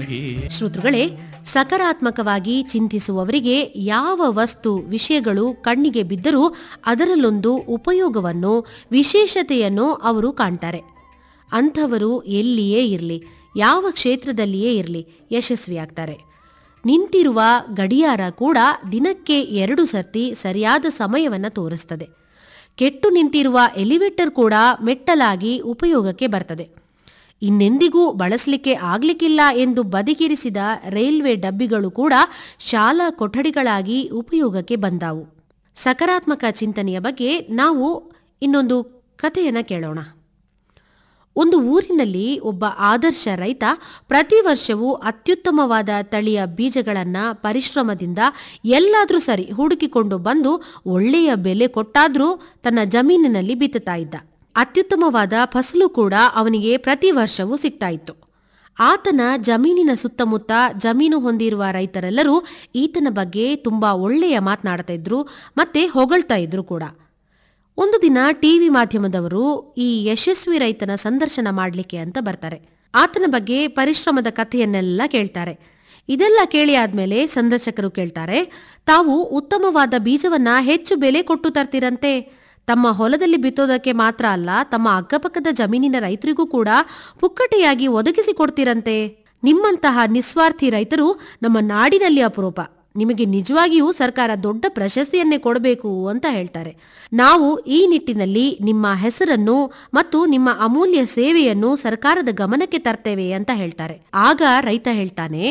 ಬಗೆಗೆ ಶ್ರೋತೃಗಳೇ ಸಕಾರಾತ್ಮಕವಾಗಿ ಚಿಂತಿಸುವವರಿಗೆ ಯಾವ ವಸ್ತು ವಿಷಯಗಳು ಕಣ್ಣಿಗೆ ಬಿದ್ದರೂ ಅದರಲ್ಲೊಂದು ಉಪಯೋಗವನ್ನು ವಿಶೇಷತೆಯನ್ನು ಅವರು ಕಾಣ್ತಾರೆ ಅಂಥವರು ಎಲ್ಲಿಯೇ ಇರಲಿ ಯಾವ ಕ್ಷೇತ್ರದಲ್ಲಿಯೇ ಇರಲಿ ಯಶಸ್ವಿಯಾಗ್ತಾರೆ ನಿಂತಿರುವ ಗಡಿಯಾರ ಕೂಡ ದಿನಕ್ಕೆ ಎರಡು ಸರ್ತಿ ಸರಿಯಾದ ಸಮಯವನ್ನು ತೋರಿಸ್ತದೆ ಕೆಟ್ಟು ನಿಂತಿರುವ ಎಲಿವೇಟರ್ ಕೂಡ ಮೆಟ್ಟಲಾಗಿ ಉಪಯೋಗಕ್ಕೆ ಬರ್ತದೆ ಇನ್ನೆಂದಿಗೂ ಬಳಸಲಿಕ್ಕೆ ಆಗ್ಲಿಕ್ಕಿಲ್ಲ ಎಂದು ಬದಿಗಿರಿಸಿದ ರೈಲ್ವೆ ಡಬ್ಬಿಗಳು ಕೂಡ ಶಾಲಾ ಕೊಠಡಿಗಳಾಗಿ ಉಪಯೋಗಕ್ಕೆ ಬಂದಾವು ಸಕಾರಾತ್ಮಕ ಚಿಂತನೆಯ ಬಗ್ಗೆ ನಾವು ಇನ್ನೊಂದು ಕಥೆಯನ್ನ ಕೇಳೋಣ ಒಂದು ಊರಿನಲ್ಲಿ ಒಬ್ಬ ಆದರ್ಶ ರೈತ ಪ್ರತಿ ವರ್ಷವೂ ಅತ್ಯುತ್ತಮವಾದ ತಳಿಯ ಬೀಜಗಳನ್ನ ಪರಿಶ್ರಮದಿಂದ ಎಲ್ಲಾದ್ರೂ ಸರಿ ಹುಡುಕಿಕೊಂಡು ಬಂದು ಒಳ್ಳೆಯ ಬೆಲೆ ಕೊಟ್ಟಾದ್ರೂ ತನ್ನ ಜಮೀನಿನಲ್ಲಿ ಬಿತ್ತುತ್ತಾ ಇದ್ದ ಅತ್ಯುತ್ತಮವಾದ ಫಸಲು ಕೂಡ ಅವನಿಗೆ ಪ್ರತಿ ವರ್ಷವೂ ಸಿಗ್ತಾ ಇತ್ತು ಆತನ ಜಮೀನಿನ ಸುತ್ತಮುತ್ತ ಜಮೀನು ಹೊಂದಿರುವ ರೈತರೆಲ್ಲರೂ ಈತನ ಬಗ್ಗೆ ತುಂಬಾ ಒಳ್ಳೆಯ ಮಾತನಾಡ್ತಾ ಇದ್ರು ಮತ್ತೆ ಹೊಗಳ್ತಾ ಇದ್ರು ಕೂಡ ಒಂದು ದಿನ ಟಿವಿ ಮಾಧ್ಯಮದವರು ಈ ಯಶಸ್ವಿ ರೈತನ ಸಂದರ್ಶನ ಮಾಡಲಿಕ್ಕೆ ಅಂತ ಬರ್ತಾರೆ ಆತನ ಬಗ್ಗೆ ಪರಿಶ್ರಮದ ಕಥೆಯನ್ನೆಲ್ಲ ಕೇಳ್ತಾರೆ ಇದೆಲ್ಲ ಕೇಳಿ ಆದ್ಮೇಲೆ ಸಂದರ್ಶಕರು ಕೇಳ್ತಾರೆ ತಾವು ಉತ್ತಮವಾದ ಬೀಜವನ್ನ ಹೆಚ್ಚು ಬೆಲೆ ಕೊಟ್ಟು ತರ್ತಿರಂತೆ ತಮ್ಮ ಹೊಲದಲ್ಲಿ ಬಿತ್ತೋದಕ್ಕೆ ಮಾತ್ರ ಅಲ್ಲ ತಮ್ಮ ಅಕ್ಕಪಕ್ಕದ ಜಮೀನಿನ ರೈತರಿಗೂ ಕೂಡ ಪುಕ್ಕಟೆಯಾಗಿ ಒದಗಿಸಿ ಕೊಡ್ತಿರಂತೆ ನಿಮ್ಮಂತಹ ನಿಸ್ವಾರ್ಥಿ ರೈತರು ನಮ್ಮ ನಾಡಿನಲ್ಲಿ ಅಪರೂಪ ನಿಮಗೆ ನಿಜವಾಗಿಯೂ ಸರ್ಕಾರ ದೊಡ್ಡ ಪ್ರಶಸ್ತಿಯನ್ನೇ ಕೊಡಬೇಕು ಅಂತ ಹೇಳ್ತಾರೆ ನಾವು ಈ ನಿಟ್ಟಿನಲ್ಲಿ ನಿಮ್ಮ ಹೆಸರನ್ನು ಮತ್ತು ನಿಮ್ಮ ಅಮೂಲ್ಯ ಸೇವೆಯನ್ನು ಸರ್ಕಾರದ ಗಮನಕ್ಕೆ ತರ್ತೇವೆ ಅಂತ ಹೇಳ್ತಾರೆ ಆಗ ರೈತ ಹೇಳ್ತಾನೆ